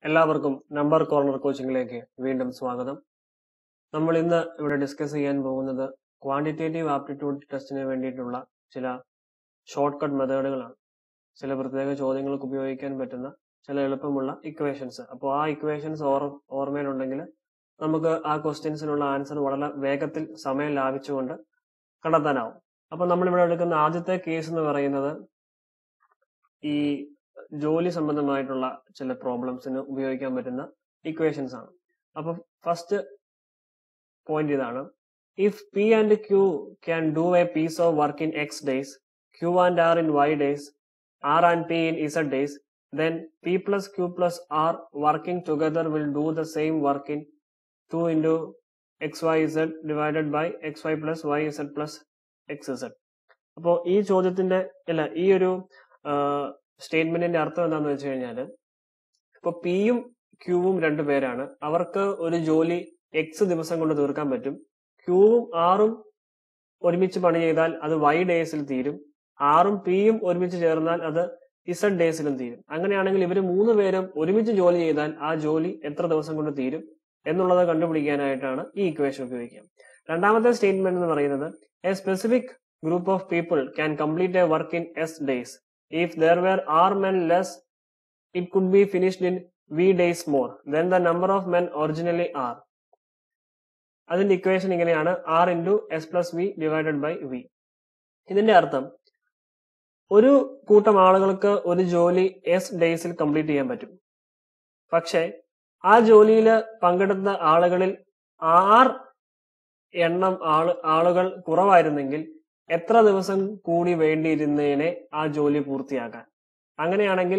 എല്ലാവർക്കും number corner കോച്ചിങ്ങിലേക്ക് വീണ്ടും സ്വാഗതം നമ്മൾ ഇന്ന് ഇവിടെ ഡിസ്കസ് ചെയ്യാൻ പോകുന്നത് ക്വാണ്ടിറ്റേറ്റീവ് ആപ്റ്റിറ്റ്യൂഡ് ടെസ്റ്റിന് വേണ്ടിയിട്ടുള്ള ചില ഷോർട്ട് കട്ട് മെത്തേഡുകളാണ് ചില പ്രത്യേക ചോദ്യങ്ങൾക്ക് ഉപയോഗിക്കാൻ പറ്റുന്ന ചില എളുപ്പമുള്ള ഇക്വേഷൻസ് അപ്പോൾ ആ ഇക്വേഷൻസ് ഓർ ഓർമ്മയിലുണ്ടെങ്കിൽ നമുക്ക് ആ ക്വസ്റ്റ്യൻസിനുള്ള ആൻസർ വളരെ വേഗത്തിൽ സമയം ലാഭിച്ചുകൊണ്ട് കണ്ടെത്താനാവും അപ്പൊ നമ്മളിവിടെ എടുക്കുന്ന ആദ്യത്തെ കേസ് എന്ന് പറയുന്നത് ഈ ജോലി സംബന്ധമായിട്ടുള്ള ചില പ്രോബ്ലംസിന് ഉപയോഗിക്കാൻ പറ്റുന്ന ഇക്വേഷൻസ് ആണ് അപ്പൊ ഫസ്റ്റ് പോയിന്റ് ഇതാണ് if P and Q can do a piece of work in X days Q and R in Y days R and P in Z days then p plus q plus r working together will do the same work in 2 into xyz divided by xy plus yz plus xz അപ്പോൾ ഈ ചോദ്യത്തിന്റെ അല്ല ഈ ഒരു സ്റ്റേറ്റ്മെന്റിന്റെ അർത്ഥം എന്താന്ന് വെച്ച് കഴിഞ്ഞാല് ഇപ്പൊ പിയും ക്യൂവും രണ്ടു പേരാണ് അവർക്ക് ഒരു ജോലി എക്സ് ദിവസം കൊണ്ട് തീർക്കാൻ പറ്റും ക്യൂവും ആറും ഒരുമിച്ച് പണി ചെയ്താൽ അത് വൈ ഡേയ്സിൽ തീരും ആറും പിയും ഒരുമിച്ച് ചേർന്നാൽ അത് ഇസഡ് ഡേയ്സിലും തീരും അങ്ങനെയാണെങ്കിൽ ഇവർ മൂന്ന് പേരും ഒരുമിച്ച് ജോലി ചെയ്താൽ ആ ജോലി എത്ര ദിവസം കൊണ്ട് തീരും എന്നുള്ളത് കണ്ടുപിടിക്കാനായിട്ടാണ് ഈ ഇക്വേഷൻ ഉപയോഗിക്കുക രണ്ടാമത്തെ സ്റ്റേറ്റ്മെന്റ് എന്ന് പറയുന്നത് a specific group of people can complete a work in S days if there were R men less it could be finished in V days more than the number of men originally are അതിന്റെ equation ഇങ്ങനെയാണ് R into S plus V divided by V ഇതിന്റെ അർത്ഥം ഒരു കൂട്ടം ആളുകൾക്ക് ഒരു ജോലി S ഡേയ്സിൽ കംപ്ലീറ്റ് ചെയ്യാൻ പറ്റും പക്ഷെ ആ ജോലിയിൽ പങ്കെടുത്ത ആളുകളിൽ ആർ എണ്ണം ആള് ആളുകൾ കുറവായിരുന്നെങ്കിൽ എത്ര ദിവസം കൂടി വേണ്ടിയിരുന്നതിനെ ആ ജോലി പൂർത്തിയാക്കാൻ അങ്ങനെയാണെങ്കിൽ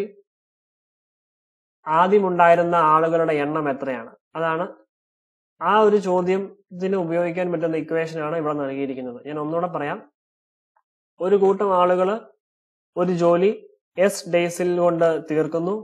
ആദ്യമുണ്ടായിരുന്ന ആളുകളുടെ എണ്ണം എത്രയാണ് അതാണ് ആ ഒരു ചോദ്യത്തിന് ഉപയോഗിക്കാൻ പറ്റുന്ന ഇക്വേഷൻ ആണ് ഇവിടെ നൽകിയിരിക്കുന്നത് ഞാൻ ഒന്നുകൂടെ പറയാം ഒരു കൂട്ടം ആളുകള് ഒരു ജോലി എസ് ഡേയ്സിൽ കൊണ്ട് തീർക്കുന്നു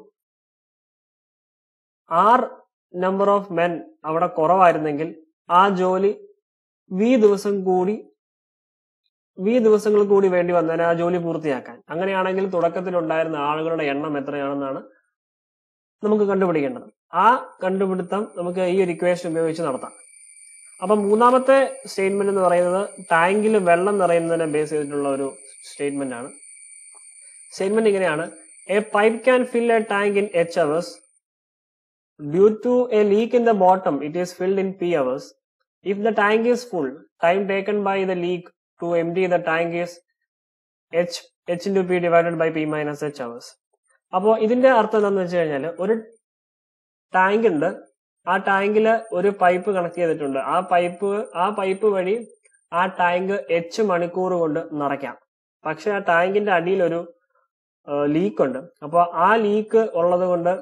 ആർ നമ്പർ ഓഫ് മെൻ അവിടെ കുറവായിരുന്നെങ്കിൽ ആ ജോലി വി ദിവസം കൂടി വി ദിവസങ്ങൾ കൂടി വേണ്ടി വന്നതിന് ആ ജോലി പൂർത്തിയാക്കാൻ അങ്ങനെയാണെങ്കിൽ തുടക്കത്തിൽ ഉണ്ടായിരുന്ന ആളുകളുടെ എണ്ണം എത്രയാണെന്നാണ് നമുക്ക് കണ്ടുപിടിക്കേണ്ടത് ആ കണ്ടുപിടുത്തം നമുക്ക് ഈ ഒരു ഇക്വേഷൻ ഉപയോഗിച്ച് നടത്താം അപ്പൊ മൂന്നാമത്തെ സ്റ്റേറ്റ്മെന്റ് എന്ന് പറയുന്നത് ടാങ്കിൽ വെള്ളം നിറയുന്നതിനെ ബേസ് ചെയ്തിട്ടുള്ള ഒരു സ്റ്റേറ്റ്മെന്റ് ആണ് സ്റ്റേറ്റ്മെന്റ് ഇങ്ങനെയാണ് a pipe can fill a tank in H hours due to a leak in the bottom it is filled in P hours if the tank is full time taken by the leak to empty the tank is H H into P divided by P minus H hours അപ്പോൾ ഇതിന്റെ അർത്ഥം എന്താണെന്ന് വെച്ച് കഴിഞ്ഞാൽ ഒരു tank ഉണ്ട് ആ ടാങ്കില് ഒരു പൈപ്പ് കണക്ട് ചെയ്തിട്ടുണ്ട് ആ പൈപ്പ് ആ പൈപ്പ് വഴി ആ ടാങ്ക് എച്ച് മണിക്കൂർ കൊണ്ട് നിറയ്ക്കാം പക്ഷെ ആ ടാങ്കിന്റെ അടിയിൽ ഒരു ലീക്ക് ഉണ്ട് അപ്പോൾ ആ ലീക്ക് ഉള്ളത് കൊണ്ട്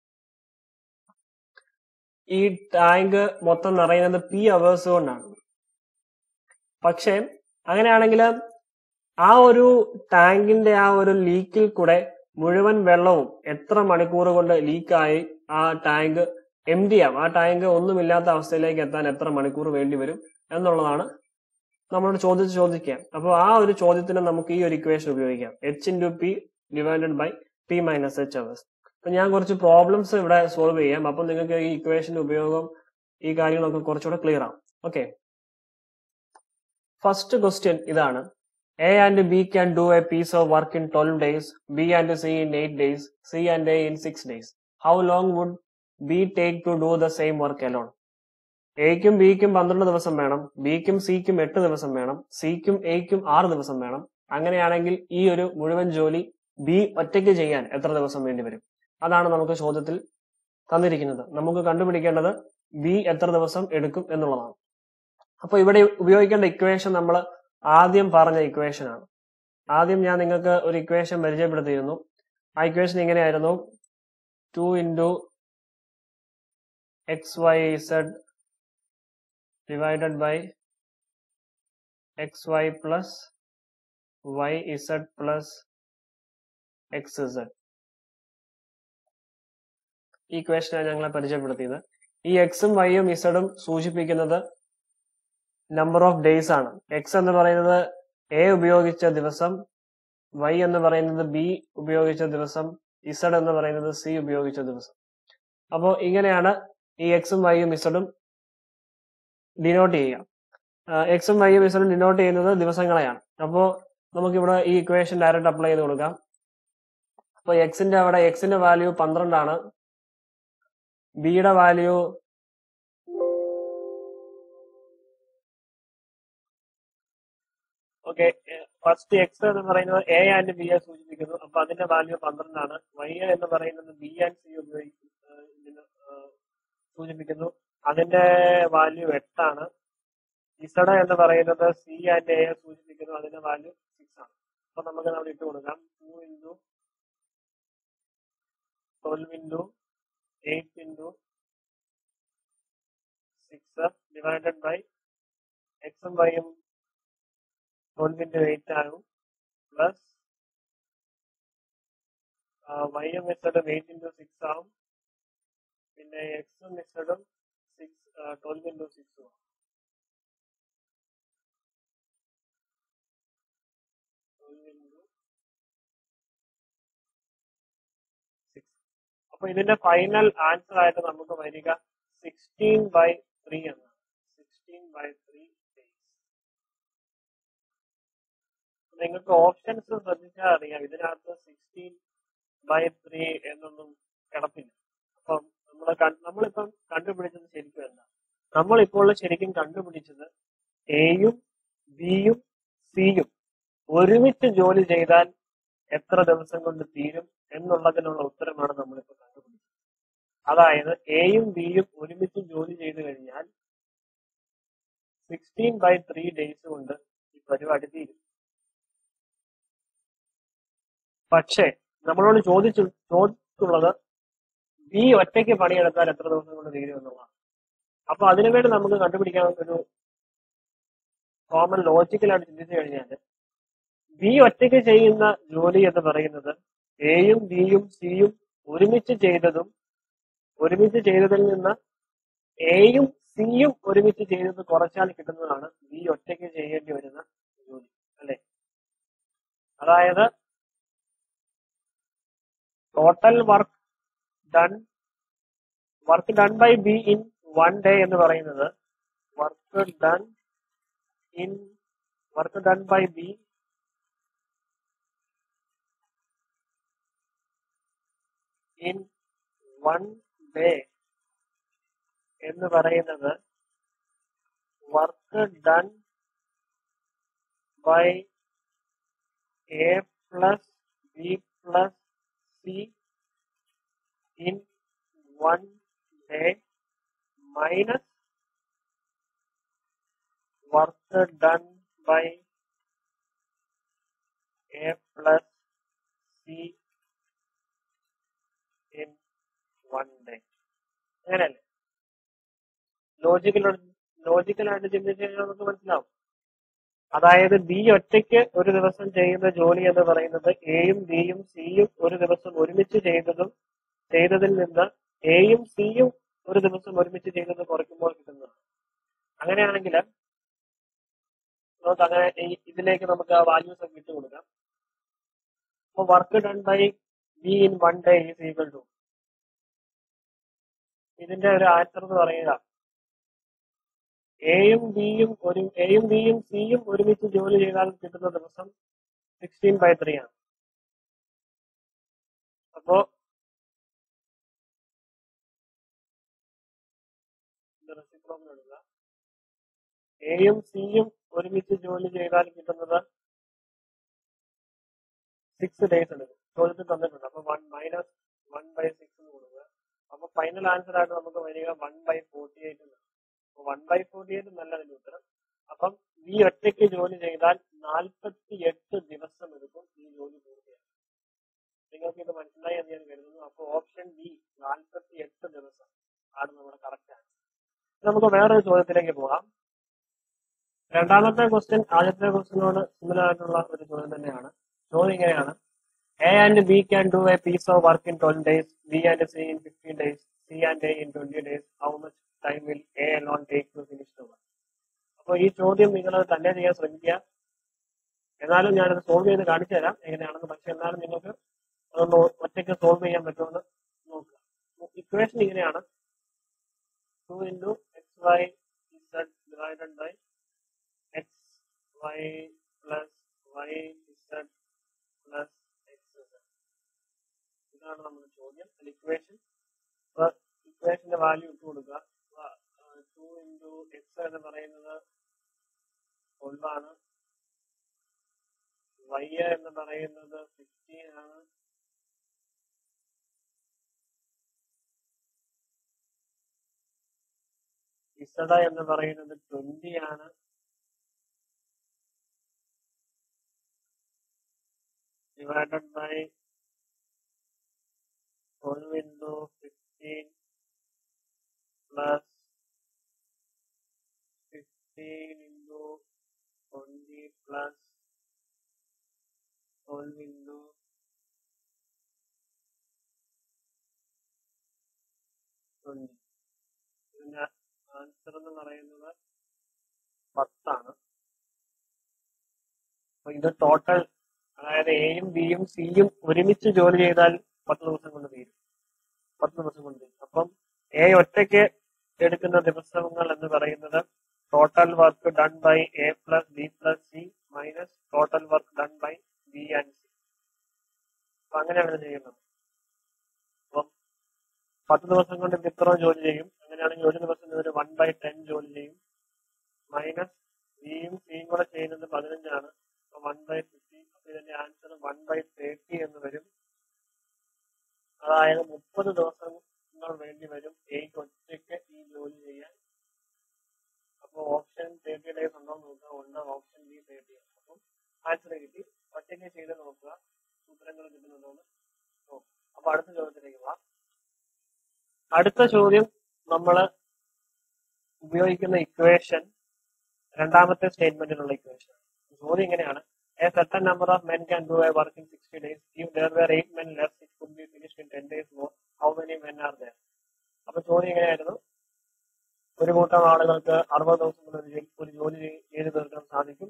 ഈ ടാങ്ക് മൊത്തം നിറയുന്നത് പി അവേഴ്സ് കൊണ്ടാണ് പക്ഷെ അങ്ങനെയാണെങ്കിൽ ആ ഒരു ടാങ്കിന്റെ ആ ഒരു ലീക്കിൽ കൂടെ മുഴുവൻ വെള്ളവും എത്ര മണിക്കൂർ കൊണ്ട് ലീക്കായി ആ ടാങ്ക് എം ഡി ആവും ആ ടാങ്ക് ഒന്നുമില്ലാത്ത അവസ്ഥയിലേക്ക് എത്താൻ എത്ര മണിക്കൂർ വേണ്ടി വരും എന്നുള്ളതാണ് നമ്മളോട് ചോദിച്ച് ചോദിക്കുക അപ്പോൾ ആ ഒരു ചോദ്യത്തിന് നമുക്ക് ഈ ഒരു ഇക്വേഷൻ ഉപയോഗിക്കാം H into P divided by P minus H hours അപ്പൊ ഞാൻ കുറച്ച് പ്രോബ്ലംസ് ഇവിടെ സോൾവ് ചെയ്യാം അപ്പൊ നിങ്ങൾക്ക് ഈ ഇക്വേഷന്റെ ഉപയോഗം ഈ കാര്യങ്ങളൊക്കെ കുറച്ചുകൂടെ ക്ലിയർ ആവും ഓക്കെ ഫസ്റ്റ് ക്വസ്റ്റ്യൻ ഇതാണ് A and B can do a piece of work in twelve days B and C in eight days C and A in six days how long would B take to do the same work alone എയ്ക്കും ബിക്കും പന്ത്രണ്ട് ദിവസം വേണം ബിക്കും സിക്കും എട്ട് ദിവസം വേണം സിക്കും എയ്ക്കും ആറ് ദിവസം വേണം അങ്ങനെയാണെങ്കിൽ ഈ ഒരു മുഴുവൻ ജോലി ബി ഒറ്റയ്ക്ക് ചെയ്യാൻ എത്ര ദിവസം വേണ്ടി വരും അതാണ് നമുക്ക് ചോദ്യത്തിൽ തന്നിരിക്കുന്നത് നമുക്ക് കണ്ടുപിടിക്കേണ്ടത് ബി എത്ര ദിവസം എടുക്കും എന്നുള്ളതാണ് അപ്പൊ ഇവിടെ ഉപയോഗിക്കേണ്ട ഇക്വേഷൻ നമ്മൾ ആദ്യം പറഞ്ഞ ഇക്വേഷൻ ആണ് ആദ്യം ഞാൻ നിങ്ങൾക്ക് ഒരു ഇക്വേഷൻ പരിചയപ്പെടുത്തിയിരുന്നു ആ ഇക്വേഷൻ ഇങ്ങനെയായിരുന്നു two into X Y Z divided by X Y plus Y Z plus X Z ഈ ഇക്വേഷനാണ് ഞങ്ങളെ പരിചയപ്പെടുത്തിയത് ഈ എക്സും വൈയും ഇസഡും സൂചിപ്പിക്കുന്നത് നമ്പർ ഓഫ് ഡേയ്സ് ആണ് എക്സ് എന്ന് പറയുന്നത് എ ഉപയോഗിച്ച ദിവസം വൈ എന്ന് പറയുന്നത് ബി ഉപയോഗിച്ച ദിവസം ഇസഡ് എന്ന് പറയുന്നത് സി ഉപയോഗിച്ച ദിവസം അപ്പോൾ ഇങ്ങനെയാണ് ഈ എക്സും വൈയും ഇസഡും ഡിനോട്ട് ചെയ്യുക എക്സും വൈയും ഇസഡും ഡിനോട്ട് ചെയ്യുന്നത് ദിവസങ്ങളെയാണ് അപ്പോൾ നമുക്കിവിടെ ഈ ഇക്വേഷൻ ഡയറക്റ്റ് അപ്ലൈ ചെയ്ത് കൊടുക്കാം അപ്പോൾ എക്സിന്റെ അവിടെ എക്സിന്റെ വാല്യൂ പന്ത്രണ്ടാണ് ബിയുടെ വാല്യൂ ഓക്കെ ഫസ്റ്റ് എക്സ് എന്ന് പറയുന്നത് എ ആൻഡ് ബി യെ സൂചിപ്പിക്കുന്നു അപ്പൊ അതിന്റെ വാല്യൂ പന്ത്രണ്ടാണ് വൈ എന്ന് പറയുന്നത് ബി ആൻഡ് സി ഉപയോഗിക്കും ഏഹ് ഇതിന്, ഏഹ് സൂചിപ്പിക്കുന്നു അതിന്റെ വാല്യൂ എട്ടാണ് ഇസഡ് എന്ന് പറയുന്നത് സി ആൻഡ് എ സൂചിപ്പിക്കുന്നു അതിന്റെ വാല്യൂ സിക്സ് ആണ് അപ്പൊ നമുക്ക് അവിടെ ഇട്ട് കൊടുക്കാം two into twelve into eight into six divided by എക്സും വൈയും ട്വൽവ് ഇൻറ്റു എയ്റ്റ് ആകും പ്ലസ് വൈയും ഇസഡും എയ്റ്റ് ഇൻറ്റു സിക്സ് ആവും പിന്നെ എക്സും ഇസഡും സിക്സ് ട്വൽവ് ഇൻറ്റു സിക്സും ആവും ട്വൽവ് ഇൻറ്റു സിക്സ് അപ്പൊ ഇതിന്റെ ഫൈനൽ ആൻസർ ആയിട്ട് നമുക്ക് വരിക സിക്സ്റ്റീൻ ബൈ ത്രീ എന്നാണ് സിക്സ്റ്റീൻ ബൈ ത്രീ ഡേയ്സ് നിങ്ങൾക്ക് ഓപ്ഷൻസ് ശ്രദ്ധിച്ചാൽ അറിയാം ഇതിനകത്ത് സിക്സ്റ്റീൻ ബൈ ത്രീ എന്നൊന്നും കിടപ്പില്ല അപ്പം നമ്മൾ നമ്മളിപ്പം കണ്ടുപിടിച്ചത് ശരിക്കും എന്താ നമ്മളിപ്പോൾ ശരിക്കും കണ്ടുപിടിച്ചത് എയും ബിയും സിയും ഒരുമിച്ച് ജോലി ചെയ്താൽ എത്ര ദിവസം കൊണ്ട് തീരും എന്നുള്ളതിനുള്ള ഉത്തരമാണ് നമ്മളിപ്പോൾ കണ്ടുപിടിച്ചത് അതായത് എയും ബിയും ഒരുമിച്ച് ജോലി ചെയ്തു കഴിഞ്ഞാൽ സിക്സ്റ്റീൻ ബൈ ത്രീ ഡേയ്സ് കൊണ്ട് ഈ പരിപാടി തീരും പക്ഷേ നമ്മളോട് ചോദിച്ചു ചോദിച്ചുള്ളത് ബി ഒറ്റയ്ക്ക് പണിയെടുത്താൽ എത്ര ദിവസം കൊണ്ട് തീരും എന്നുള്ളതാണ് അപ്പൊ അതിനുവേണ്ടി നമുക്ക് കണ്ടുപിടിക്കാൻ ഒരു കോമൺ ലോജിക്കലായിട്ട് ചിന്തിച്ചു കഴിഞ്ഞാൽ ബി ഒറ്റയ്ക്ക് ചെയ്യുന്ന ജോലി എന്ന് പറയുന്നത് എയും ബിയും സിയും ഒരുമിച്ച് ചെയ്തതും ഒരുമിച്ച് ചെയ്തതിൽ നിന്ന് എയും സിയും ഒരുമിച്ച് ചെയ്തത് കുറച്ചാൽ കിട്ടുന്നതാണ് ബി ഒറ്റയ്ക്ക് ചെയ്യേണ്ടി വരുന്ന ജോലി അല്ലെ അതായത് total work done work done by B in one day എന്ന് പറയുന്നത് work done in work done by B in one day എന്ന് പറയുന്നത് work done by A plus B plus C in one day minus work done by A plus C in one day അങ്ങനെയല്ലേ logical ലോജിക്കലായിട്ട് ചിന്തിച്ചു കഴിഞ്ഞാൽ നമുക്ക് മനസ്സിലാവും അതായത് B ഒറ്റയ്ക്ക് ഒരു ദിവസം ചെയ്യുന്ന ജോലി എന്ന് പറയുന്നത് എയും ബിയും സിയും ഒരു ദിവസം ഒരുമിച്ച് ചെയ്തതും ചെയ്തതിൽ നിന്ന് എയും സിയും ഒരു ദിവസം ഒരുമിച്ച് ചെയ്തത് കുറയ്ക്കുമ്പോൾ കിട്ടുന്നതാണ് അങ്ങനെയാണെങ്കിൽ നമുക്ക് അങ്ങനെ ഈ- ഇതിലേക്ക് നമുക്ക് ആ വാല്യൂസ് ഒക്കെ ഇട്ട് കൊടുക്കാം അപ്പൊ work done by B in one day is equal to ഇതിന്റെ ഒരു ആൻസർ എന്ന് പറയുക എയും ബിയും ഒരു എയും ബിയും സിയും ഒരുമിച്ച് ജോലി ചെയ്താൽ കിട്ടുന്ന ദിവസം സിക്സ്റ്റീൻ ബൈ ത്രീ ആണ് അപ്പോ റെസിപ്രോക്കൽ എടുക്കുക എയും സിയും ഒരുമിച്ച് ജോലി ചെയ്താൽ കിട്ടുന്നത് സിക്സ് ഡേയ്സ് എടുക്കും ചോദ്യത്തിൽ തന്നിട്ടുണ്ട് അപ്പൊ one minus one by six എന്ന് കൊടുക്കുക അപ്പൊ ഫൈനൽ ആൻസർ ആയിട്ട് നമുക്ക് വരിക one by forty eight one by forty eight എന്നല്ല അതിന്റെ ഉത്തരം അപ്പം ഈ ഒറ്റയ്ക്ക് ജോലി ചെയ്താൽ നാൽപ്പത്തി എട്ട് ദിവസം എടുക്കും ഈ ജോലി പൂർത്തിയാക്കാൻ നിങ്ങൾക്ക് ഇത് മനസ്സിലായി എന്ന് ഞാൻ കരുതുന്നു അപ്പൊ ഓപ്ഷൻ ബി നാൽപ്പത്തി എട്ട് ദിവസം ആണ് നമ്മുടെ കറക്റ്റ് ആൻസർ നമുക്ക് വേറൊരു ചോദ്യത്തിലേക്ക് പോകാം രണ്ടാമത്തെ ക്വസ്റ്റ്യൻ ആദ്യത്തെ ക്വസ്റ്റ്യനോട് സിമിലർ ആയിട്ടുള്ള ഒരു ചോദ്യം തന്നെയാണ് ചോദ്യം ഇങ്ങനെയാണ് A and B can do a piece of work in twelve days B and C in fifteen days C and A in twenty days how much time will A alone take to finish the work അപ്പോൾ ഈ ചോദ്യം നിങ്ങൾ തന്നെ ചെയ്യാൻ ശ്രമിക്കുക എന്നാലും ഞാനത് solve ചെയ്ത് കാണിച്ചു തരാം എങ്ങനെയാണെന്ന് പക്ഷെ എന്നാലും നിങ്ങൾക്ക് അതൊന്ന് ഒറ്റയ്ക്ക് സോൾവ് ചെയ്യാൻ പറ്റുമെന്ന് നോക്കുക ഇക്വേഷൻ ഇങ്ങനെയാണ് two into X Y Z divided by X Y plus Y Z plus X ഇതാണ് നമ്മുടെ ചോദ്യം ഇക്വേഷൻ ഇക്വേഷന്റെ വാല്യൂ ഇട്ട് കൊടുക്കുക ടു ഇൻറ്റു എക്സ് എന്ന് പറയുന്നത് ഒന്നാണ് വൈ എന്ന് പറയുന്നത് ഫിഫ്റ്റീൻ ആണ് ഇസഡ എന്ന് പറയുന്നത് ട്വന്റി ആണ് divided by twelve into fifteen plus fifteen into twenty plus twelve into twenty ഇതിന്റെ ആൻസർ എന്ന് പറയുന്നത് പത്താണ് അപ്പൊ ഇത് ടോട്ടൽ അതായത് എയും ബിയും സിയും ഒരുമിച്ച് ജോലി ചെയ്താൽ പത്ത് ദിവസം കൊണ്ട് തീരും പത്ത് ദിവസം കൊണ്ട് തീരും അപ്പം എ ഒറ്റയ്ക്ക് എടുക്കുന്ന ദിവസങ്ങൾ എന്ന് പറയുന്നത് total work done by A plus B plus C minus total work done by B and C അപ്പൊ അങ്ങനെയാണ് ഇത് ചെയ്യുന്നത് അപ്പം പത്ത് ദിവസം കൊണ്ട് ഇത് ഇത്ര ജോലി ചെയ്യും അങ്ങനെയാണെങ്കിൽ ഒരു ദിവസം ഇവര് വൺ ബൈ ടെൻ ജോലി ചെയ്യും മൈനസ് ബിയും സിയും കൂടെ ചെയ്യുന്നത് പതിനഞ്ചാണ് അപ്പൊ വൺ ബൈ ഫിഫ്റ്റി അപ്പൊ ഇതിന്റെ ആൻസർ വൺ ബൈ തേർട്ടി എന്ന് വരും അതായത് മുപ്പത് ദിവസങ്ങൾ വേണ്ടി വരും എയ്ക്ക് ഒറ്റയ്ക്ക് ഈ ജോലി ചെയ്യാൻ അപ്പൊ ഓപ്ഷൻ തേർട്ടി ഡേയ്സ് ഉണ്ടോ എന്ന് നോക്കുക ഉണ്ട് ഓപ്ഷൻ ബി തേർട്ടി ആണ് അപ്പം ആൻസർ കിട്ടി ഒറ്റയ്ക്ക് ചെയ്ത് നോക്കുക സൂത്രങ്ങൾ കിട്ടുന്നുണ്ടോ എന്ന് നോക്കുക അപ്പൊ അടുത്ത ചോദ്യത്തിലേക്ക് പോവാം അടുത്ത ചോദ്യം നമ്മൾ ഉപയോഗിക്കുന്ന ഇക്വേഷൻ രണ്ടാമത്തെ സ്റ്റേറ്റ്മെന്റിലുള്ള ഇക്വേഷൻ ചോദ്യം ഇങ്ങനെയാണ് a certain number of men can do a work in 60 days if there were 8 men left it could be finished in 10 days more how many men are there അപ്പൊ ചോദ്യം ഇങ്ങനെയായിരുന്നു ഒരു കൂട്ടം ആളുകൾക്ക് അറുപത് ദിവസം കൊണ്ട് ഒരു ജോലി- ഒരു ജോലി ചെയ്തു തീർക്കാൻ സാധിക്കും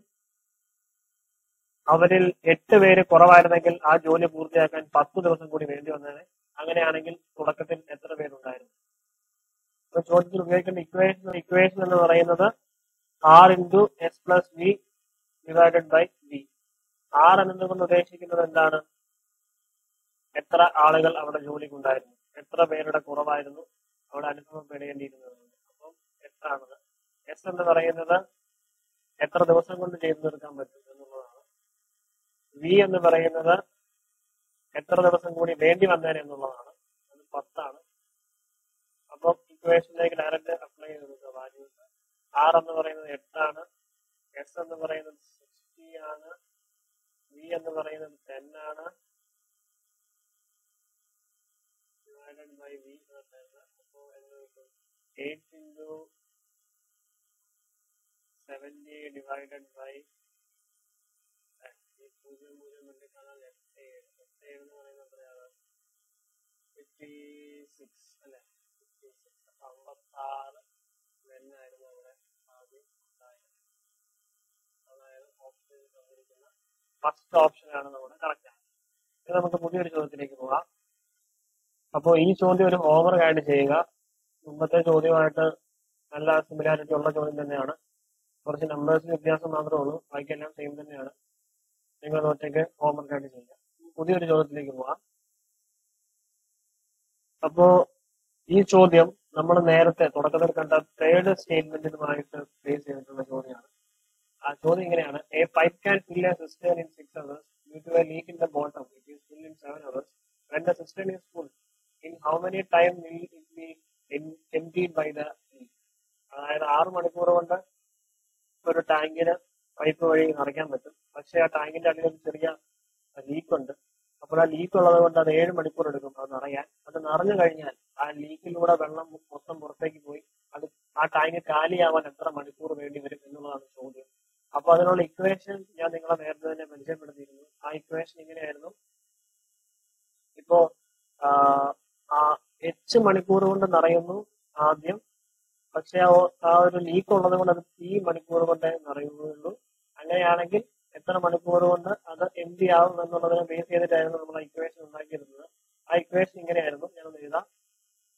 അവരിൽ എട്ട് പേര് കുറവായിരുന്നെങ്കിൽ ആ ജോലി പൂർത്തിയാക്കാൻ പത്ത് ദിവസം കൂടി വേണ്ടി വന്നേനെ അങ്ങനെയാണെങ്കിൽ തുടക്കത്തിൽ എത്ര പേരുണ്ടായിരുന്നു അപ്പൊ ചോദ്യത്തിൽ ഉപയോഗിക്കേണ്ട ഇക്വേഷൻ ഇക്വേഷൻ എന്ന് പറയുന്നത് R into S plus V divided by B R എന്നതുകൊണ്ട് ഉദ്ദേശിക്കുന്നത് എന്താണ് എത്ര ആളുകൾ അവിടെ ജോലിക്കുണ്ടായിരുന്നു എത്ര പേരുടെ കുറവായിരുന്നു അവിടെ അനുഭവപ്പെടേണ്ടിയിരുന്നത് അപ്പം എട്ടാണത് എസ് എന്ന് പറയുന്നത് എത്ര ദിവസം കൊണ്ട് ചെയ്തു തീർക്കാൻ പറ്റും എന്നുള്ളതാണ് വി എന്ന് പറയുന്നത് എത്ര ദിവസം കൂടി വേണ്ടി വന്നേനെ എന്നുള്ളതാണ് അത് പത്താണ് അപ്പം ഇക്വേഷനിലേക്ക് ഡയറക്റ്റ് അപ്ലൈ ചെയ്ത് കൊടുക്കുക വാല്യൂസ് ആർ എന്ന് പറയുന്നത് എട്ടാണ് എസ് എന്ന് പറയുന്നത് സിക്സ്റ്റി ആണ് വി എന്ന് പറയുന്നത് ടെൻ ആണ് ഡിവൈഡഡ് ബൈ വി അപ്പോൾ eight into seventy divided by പൂജ്യം പൂജ്യം കൊണ്ട് കാണാൻ എട്ട് ഏഴ് എട്ട് ഏഴ് എന്ന് പറയുന്നത് എത്രയാണ് ഫിഫ്റ്റി സിക്സ് അല്ലെ ഫിഫ്റ്റി സിക്സ് അപ്പൊ അമ്പത്താറ് ആയിരുന്നു അവിടെ ആദ്യം ഉണ്ടായത് അതായത് ഓപ്ഷൻ തന്നിരിക്കുന്ന ഫസ്റ്റ് ഓപ്ഷനാണ് നമ്മുടെ കറക്റ്റ് ഇനി നമുക്ക് പുതിയൊരു ചോദ്യത്തിലേക്ക് പോകാം അപ്പോൾ ഈ ചോദ്യം ഒരു ഓവർ ഗൈഡ് ചെയ്യുക മുമ്പത്തെ ചോദ്യമായിട്ട് നല്ല സിമിലാരിറ്റി ഉള്ള ചോദ്യം തന്നെയാണ് കുറച്ച് നമ്പേഴ്സ് വ്യത്യാസം മാത്രമേ ഉള്ളൂ ബാക്കിയെല്ലാം സെയിം തന്നെയാണ് നിങ്ങൾ ഒറ്റയ്ക്ക് ഹോംവർക്ക് ആയിട്ട് ചെയ്യുക പുതിയൊരു ചോദ്യത്തിലേക്ക് പോകാം അപ്പോ ഈ ചോദ്യം നമ്മൾ നേരത്തെ തുടക്കത്തിൽ കണ്ട തേർഡ് സ്റ്റേറ്റ്മെന്റിനുമായിട്ട് ബേസ് ചെയ്തിട്ടുള്ള ചോദ്യമാണ് ആ ചോദ്യം ഇങ്ങനെയാണ് a pipe can fill a cistern in six hours due to a leak in the bottom it is fill in seven hours when the cistern is full in how many time will it be emptied by the leak അതായത് ആറ് മണിക്കൂർ കൊണ്ട് ഒരു ടാങ്കിന് pipe വഴി നിറയ്ക്കാൻ പറ്റും പക്ഷെ ആ ടാങ്കിന്റെ അടിയിൽ ഒരു ചെറിയ ലീക്ക് ഉണ്ട് അപ്പോൾ ആ ലീക്ക് ഉള്ളത് കൊണ്ട് അത് ഏഴ് മണിക്കൂർ എടുക്കും അത് നിറയാൻ അത് നിറഞ്ഞു കഴിഞ്ഞാൽ ആ ലീക്കിലൂടെ വെള്ളം മൊത്തം പുറത്തേക്ക് പോയി അത് ആ ടാങ്ക് കാലിയാവാൻ എത്ര മണിക്കൂർ വേണ്ടി വരും എന്നുള്ളതാണ് ചോദ്യം അപ്പൊ അതിനുള്ള ഇക്വേഷൻ ഞാൻ നിങ്ങളെ നേരത്തെ തന്നെ പരിചയപ്പെടുത്തിയിരുന്നു ആ ഇക്വേഷൻ ഇങ്ങനെയായിരുന്നു ഇപ്പോ ആ എച്ച് മണിക്കൂർ കൊണ്ട് നിറയുന്നു ആദ്യം പക്ഷെ ആ ഒ- ആ ഒരു ലീക്ക് ഉള്ളത് കൊണ്ട് അത് ഈ മണിക്കൂർ കൊണ്ടേ നിറയുകയുള്ളൂ അങ്ങനെയാണെങ്കിൽ എത്ര മണിക്കൂർ കൊണ്ട് അത് എം ഡി ആവും എന്നുള്ളതിനെ ബേസ് ചെയ്തിട്ടായിരുന്നു നമ്മൾ ആ ഇക്വേഷൻ ഉണ്ടാക്കിയിരുന്നത് ആ ഇക്വേഷൻ ഇങ്ങനെയായിരുന്നു ഞാനൊന്ന് എഴുതാം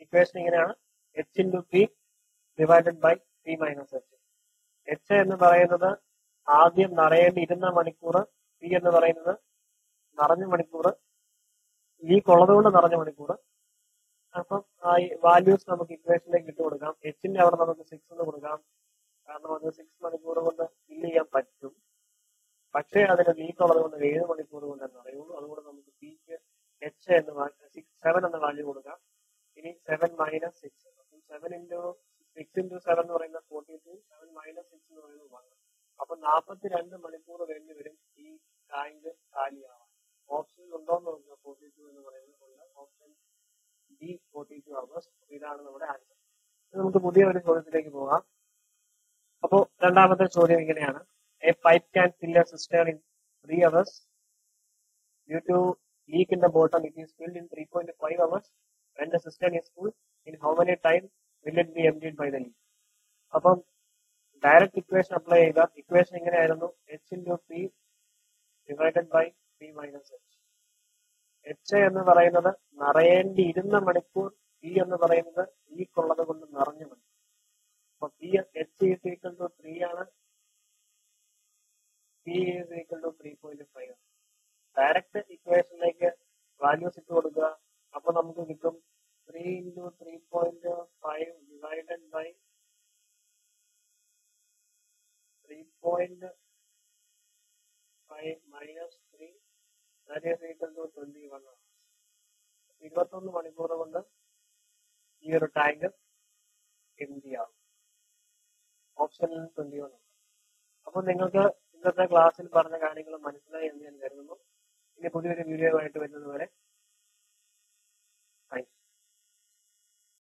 ഇക്വേഷൻ ഇങ്ങനെയാണ് H into P divided by P minus H H എന്ന് പറയുന്നത് ആദ്യം നിറയേണ്ടിയിരുന്ന മണിക്കൂർ പി എന്ന് പറയുന്നത് നിറഞ്ഞ മണിക്കൂർ ലീക്ക് ഉള്ളത് കൊണ്ട് നിറഞ്ഞ മണിക്കൂർ അപ്പം ആ വാല്യൂസ് നമുക്ക് ഇക്വേഷനിലേക്ക് ഇട്ട് കൊടുക്കാം എച്ചിന്റെ അവിടെ നമുക്ക് സിക്സ് എന്ന് കൊടുക്കാം കാരണം അത് സിക്സ് മണിക്കൂർ കൊണ്ട് ഫില്ല് ചെയ്യാൻ പറ്റും പക്ഷേ അതിന് ലീക്ക് ഉള്ളത് കൊണ്ട് ഏഴ് മണിക്കൂർ കൊണ്ട് എന്ന് അറിയുള്ളൂ അതുകൊണ്ട് നമുക്ക് പിക്ക് എച്ച് എന്ന് സിക്സ് സെവൻ എന്ന വാല്യൂ കൊടുക്കാം ഇനി seven minus six seven into six into seven എന്ന് പറയുന്നത് forty two seven minus six എന്ന് പറയുന്നത് വൺ അപ്പൊ നാൽപ്പത്തി രണ്ട് മണിക്കൂർ വേണ്ടി വരും ഈ ടാങ്ക് കാലിയാവാൻ ഓപ്ഷൻ ഉണ്ടോ എന്ന് നോക്കുക ഫോർട്ടി ടു എന്ന് പറയുന്നത് ഉണ്ട് option D forty two hours ഇതാണ് നമ്മുടെ ആൻസർ നമുക്ക് പുതിയ ഒരു ചോദ്യത്തിലേക്ക് പോകാം അപ്പോ രണ്ടാമത്തെ ചോദ്യം ഇങ്ങനെയാണ് a pipe can fill a cistern in three hours due to leak in the bottom it is filled in three point five hours when the cistern is full in how many time will it be emptied by the leak അപ്പം direct equation apply ചെയ്ത equation ഇങ്ങനെയായിരുന്നു H into P divided by P minus H H എന്ന് പറയുന്നത് നിറയേണ്ടിയിരുന്ന മണിക്കൂർ P എന്ന് പറയുന്നത് ലീക്കുള്ളത് കൊണ്ട് നിറഞ്ഞ മണിക്കൂർ അപ്പൊ P H is equal to three ആണ് P is equal to three point five direct ഇക്വേഷനിലേക്ക് വാല്യൂസ് ഇട്ട് കൊടുക്കുക അപ്പൊ നമുക്ക് കിട്ടും three into three point five divided by three point five minus three that is equal to twenty one ഇരുപത്തൊന്ന് മണിക്കൂർ കൊണ്ട് ഈ ഒരു ടാങ്ക് എംറ്റി ആകും ഓപ്ഷനിൽ ട്വന്റി വൺ ഉണ്ട് അപ്പൊ നിങ്ങൾക്ക് ഇന്നത്തെ ക്ലാസ്സിൽ പറഞ്ഞ കാര്യങ്ങൾ മനസ്സിലായി എന്ന് ഞാൻ കരുതുന്നു ഇനി പുതിയൊരു വീഡിയോ ആയിട്ട് വരുന്നത് വരെ